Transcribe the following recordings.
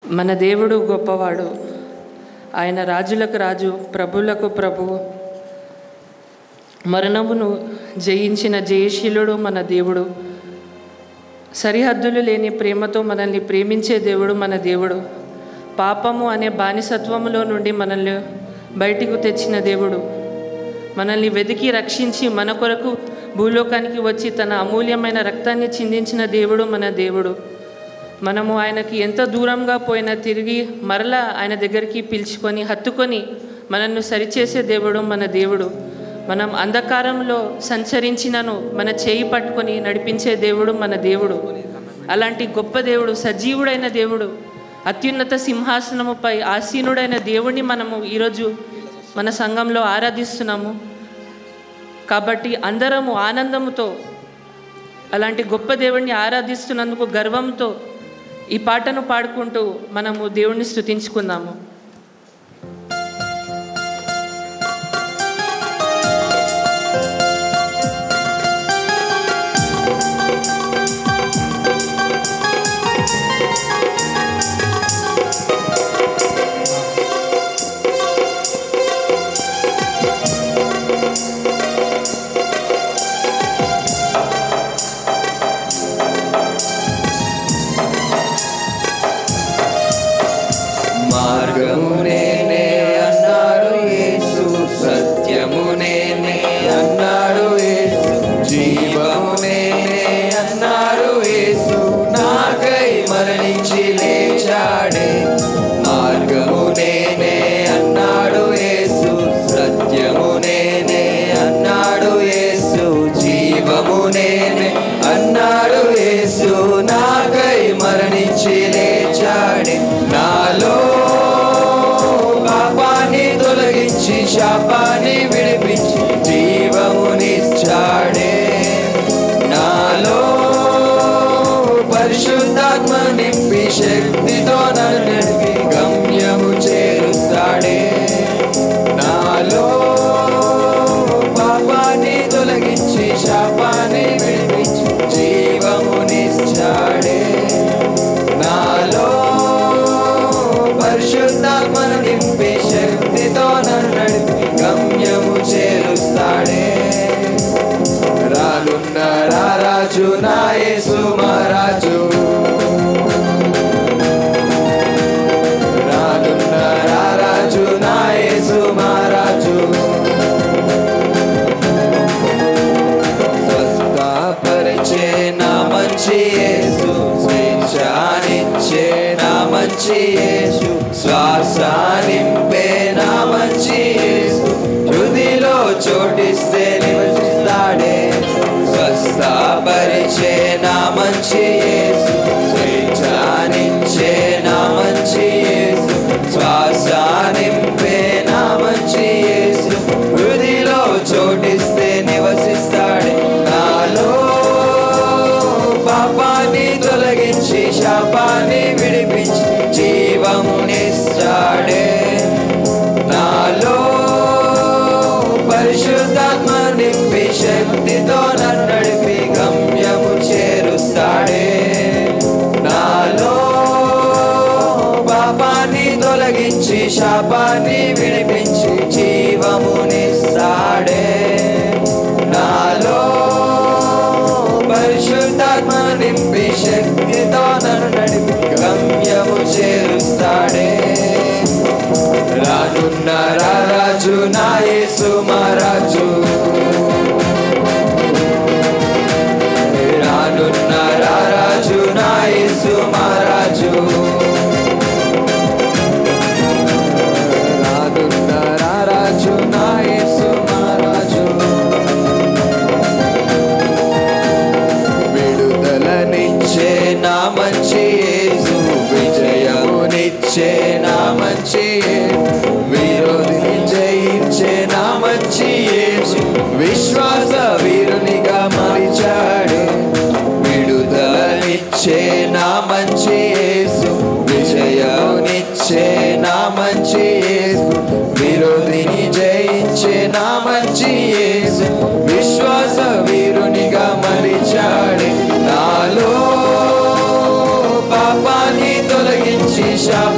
మన దేవుడు గొప్పవాడు ఆయన రాజులకు రాజు ప్రభులకు ప్రభువు మరణమును జయించిన జయశీలుడు మన దేవుడు సరిహద్దులు లేని ప్రేమతో మనల్ని ప్రేమించే దేవుడు మన దేవుడు పాపము అనే బానిసత్వములో నుండి మనల్ని బయటికి తెచ్చిన దేవుడు మనల్ని వెతికి రక్షించి మన కొరకు భూలోకానికి వచ్చి తన అమూల్యమైన రక్తాన్ని చిందించిన దేవుడు మన దేవుడు మనము ఆయనకి ఎంత దూరంగా పోయినా తిరిగి మరలా ఆయన దగ్గరికి పిలుచుకొని హత్తుకొని మనల్ని సరిచేసే దేవుడు మన దేవుడు మనం అంధకారంలో సంచరించినను మన చేయి పట్టుకొని నడిపించే దేవుడు మన దేవుడు అలాంటి గొప్ప దేవుడు సజీవుడైన దేవుడు అత్యున్నత సింహాసనముపై ఆసీనుడైన దేవుణ్ణి మనము ఈరోజు మన సంఘంలో ఆరాధిస్తున్నాము కాబట్టి అందరము ఆనందముతో అలాంటి గొప్ప దేవుణ్ణి ఆరాధిస్తున్నందుకు గర్వంతో ఈ పాటను పాడుకుంటూ మనము దేవుణ్ణి స్తుతించుకుందాము మార్గము నేనే అన్నాడు యేసు సత్యము నేనే అన్నాడు యేసు జీవము నేనే అన్నాడు యేసు నాకై మరణించి లేచాడే మార్గము నేనే అన్నాడు యేసు సత్యము నేనే అన్నాడు యేసు జీవము నేనే అన్నాడు యేసు నాకై మరణించి లేచాడే నాలో పాపాన్ని తొలగించి శాపాన్ని విడిపించి జీవమునిచ్చాడే నాలో పరిశుద్ధాత్మ నింపి శక్తితో నన్ను నడిపి గమ్యము చేరుస్తాడే నాలో పాపాన్ని తొలగించి శాపాన్ని విడిపించి జీవమునిచ్చాడే నాలో పరిశుద్ధాత్మను నింపి శక్తితో నన్ను నడిపి గమ్యము చేరుస్తాడే రానున్న రారాజు నా యేసు మహారాజు రానున్న రారాజు నా యేసు మహారాజు స్వస్థపరిచే నా మంచి యేసు స్వేచ్ఛానిచ్చే నా మంచి యేసు శ్వాస నింపే నా మంచి యేసు హృదిలో చోటిస్తే నివసిస్తాడే స్వస్థపరిచే నా మంచి యేసు స్వేచ్ఛానిచ్చే నా మంచి యేసు శ్వాస నింపే నా మంచి యేసు హృదిలో చోటిస్తే నివసిస్తాడే నాలో పాపాన్ని తొలగించి శాపాన్ని విడిపించి జీవమునిస్తాడే నాలో పరిశుద్ధాత్మ నింపి శక్తితో నన్ను నడిపి గమ్యము చేరుస్తాడే నాలో పాపాన్ని తొలగించి శాపాన్ని విడిపించి జీవమునిస్తాడే నాలో పరిశుద్ధాత్మ నింపి శక్తితో నన్ను నడిపి గమ్యము చేరుస్తాడే రానున్న రారాజు నా యేసు మహారాజు రానున్న రారాజు నా యేసు మహారాజు రానున్న రారాజు నా యేసు మహారాజు విడుదలనిచ్చే నా మంచి యేసు విజయమునిచ్చే నా మంచి యేసు విరోధిని జయించే నా మంచి యేసు విశ్వాస వీరునిగా మరిచాడే విడుదలనిచ్చే నా మంచి యేసు విజయమునిచ్చే నా మంచి యేసు విరోధిని జయించే నా మంచి యేసు విశ్వాస వీరునిగా మరిచాడే నాలో పాపాన్ని తొలగించి శా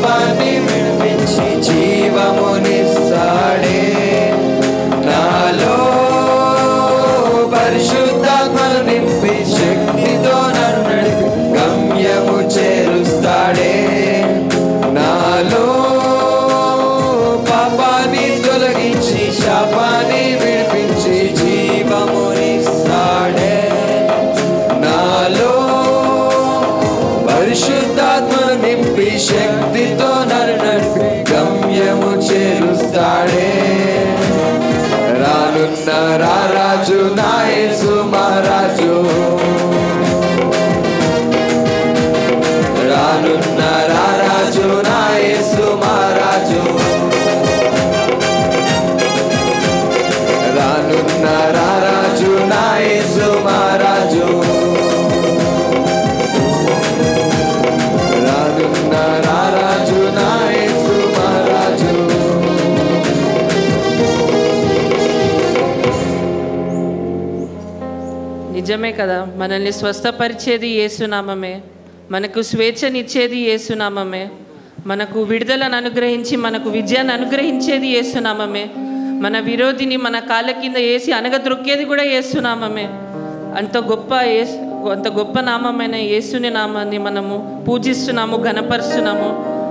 నిజమే కదా మనల్ని స్వస్థపరిచేది ఏసునామమే మనకు స్వేచ్ఛనిచ్చేది ఏసునామమే మనకు విడుదలను అనుగ్రహించి మనకు విజయాన్ని అనుగ్రహించేది ఏసునామమే మన విరోధిని మన కాళ్ళ కింద వేసి అనగద్రొక్కేది కూడా ఏసునామమే అంత గొప్ప ఏసు అంత గొప్ప నామమైన యేసుని నామాన్ని మనము పూజిస్తున్నాము ఘనపరుస్తున్నాము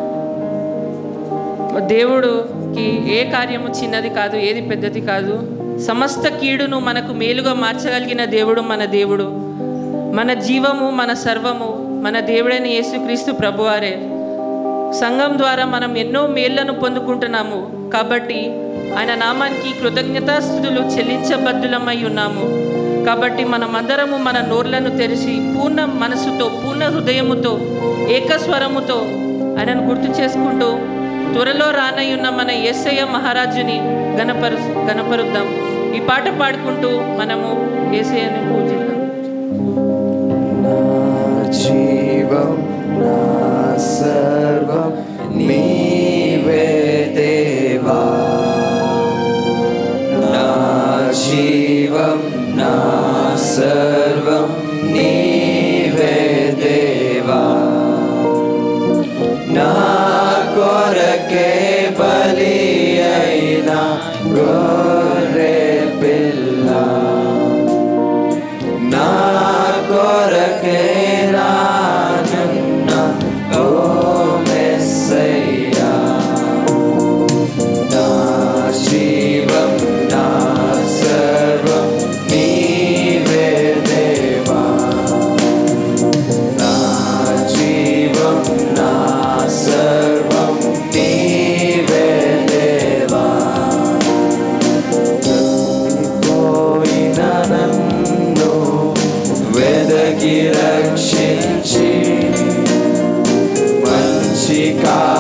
దేవుడుకి ఏ కార్యము చిన్నది కాదు ఏది పెద్దది కాదు సమస్త కీడును మనకు మేలుగా మార్చగలిగిన దేవుడు మన దేవుడు మన జీవము మన సర్వము మన దేవుడైన యేసుక్రీస్తు ప్రభువారే సంఘం ద్వారా మనం ఎన్నో మేళ్లను పొందుకుంటున్నాము కాబట్టి ఆయన నామానికి కృతజ్ఞతాస్థుతులు చెల్లించబద్దులమై ఉన్నాము కాబట్టి మనమందరము మన నోర్లను తెరిచి పూర్ణ మనసుతో పూర్ణ హృదయముతో ఏకస్వరముతో ఆయనను గుర్తు చేసుకుంటూ త్వరలో రానయ్యున్న మన యేసయ్య మహారాజుని గణపరు గణపరుద్దాం ఈ పాట పాడుకుంటూ మనము యేసయ్యని పూజిద్దాం నా జీవం నా సర్వం నీవే దేవా నా జీవం నా సర్వం నీవే దేవా నా కొరకే బలి అయిన గొర్రె పిల్ల నా కొరకే రానున్న ఓ మెస్సయ్యా నా జీవం నా సర్వం నీవే దేవా నా జీవం నా సర్వం నీవే దేవా పోయిన నన్ను వెదకి రక్షించి మంచి కా